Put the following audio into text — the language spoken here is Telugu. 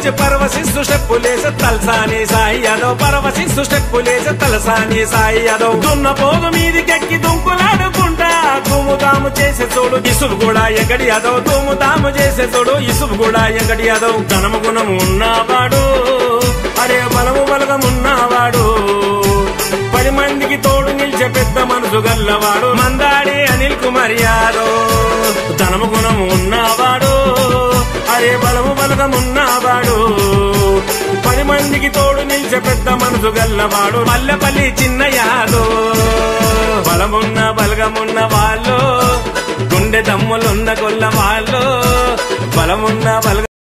నిలిచి పరవశిస్తు స్టెప్పులేసే తలసాని సాయి యాదవ్ పరవశిస్తు స్టెప్పులేసే తలసాని సాయి యాదవ్ దున్న పోగు మీదికెక్కి దుంకులాడుకుంటా దుమ్ముదాము చేసే చూడు ఇసులు కూడా ఎగడి యాదవ్ దుమ్ముదాము చేసే చూడు ఇసులు కూడా ఎగడి యాదవ్ ధనము గుణము ఉన్నవాడు అరే బలము బలగమున్నవాడు పది మందికి తోడు నిలిచే పెద్ద మనసు గల్లవాడు మందాడి అనిల్ కుమార్ యాదవ్ ధనము గుణము ఉన్నవాడు అరే బలము బలగమున్నవాడు పది మందికి తోడు నిలిచే పెద్ద మనసు గల్లవాడు మల్లెపల్లి చిన్న యాదవ్ బలమున్న బలగమున్న వాళ్ళు గుండె దమ్ములున్న గొల్ల వాళ్ళు బలమున్న బలగ